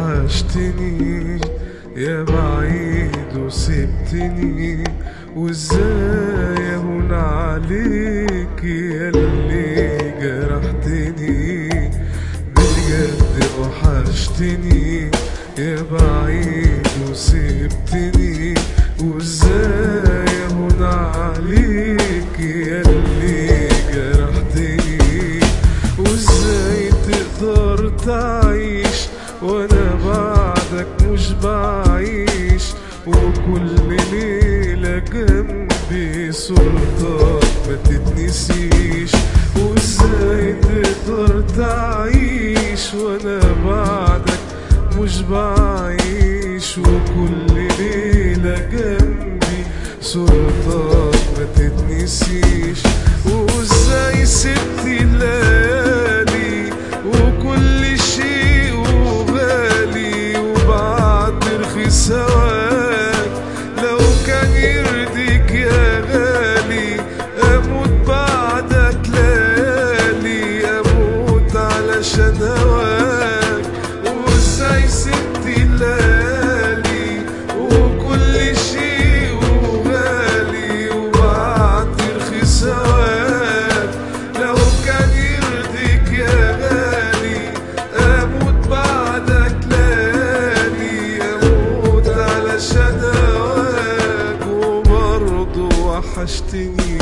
وحشتني يا بعيد وسبتني وازاي اهون عليك يا اللي جرحتني بجد وحشتني يا بعيد وسبتني وازاي اهون عليك يا اللي جرحتني وازاي تقدر تعيش وانا بعدك مش بعيش وكل ليلة جنبي صورتك ما تتنسيش وازاي تقدر تعيش وانا بعدك مش بعيش وكل ليلة جنبي صورتك ما تتنسيش وازاي سبت الليالي وكل شيء وغالي وبعد رخيص هواك لو كان يرضيك يا غالي اموت بعدك ليالي اموت علشان هواك وازاي سبت الليالي وكل شيء وغالي وبعد رخيص هواك لو كان يرضيك يا غالي اموت بعدك ليالي اموت علشان هواك وبرضه وحشتني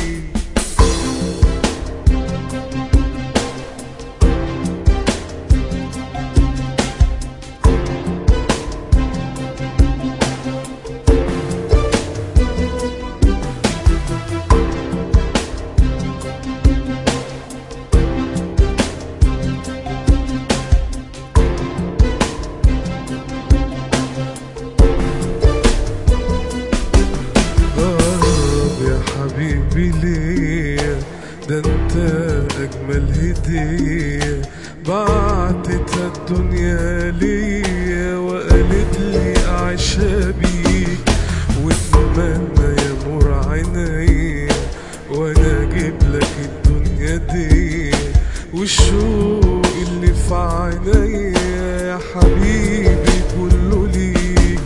قرب يا حبيبي ليا ده انت اجمل هدية بعتتها الدنيا ليا وقالت لي اعيشها بيك واتمنى يمر عينيا وانا اجيب لك الدنيا دي والشوق اللي في عينيا يا حبيبي كله ليك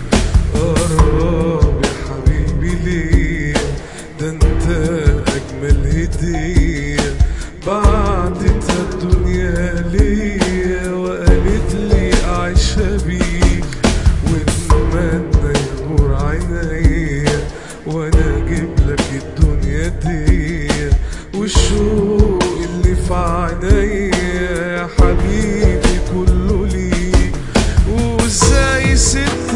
قرب يا حبيبي ليه ده انت اجمل هدية بعتتها الدنيا ليا وقالت لي اعيشها بيك واتمنى يغور عينيا وانا اجيب لك الدنيا دي والشوق اللي في عينيا يا حبيبي كله ليك وازاي سبت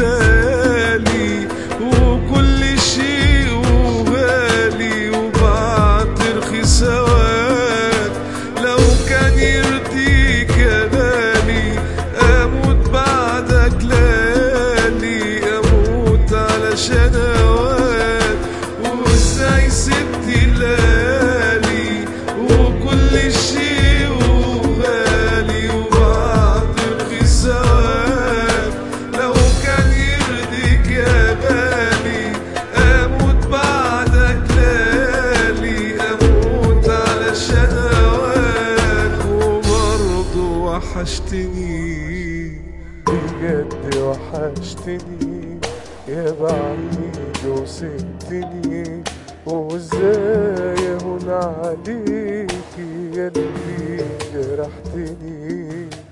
الليالي وكل شيء وغالي وبعد رخيص هواك لو كان يرضيك يا غالي اموت بعدك ليالي اموت علشان هواك وازاي سبت الليالي وكل شيء وغالي وبعد رخيص هواك لو كان يرضيك يا غالي اموت بعدك ليالي اموت علشان هواك وبرضه وحشتني بجد وحشتني يا بعيد وسبتني وازاي اهون عليك يا اللي جرحتني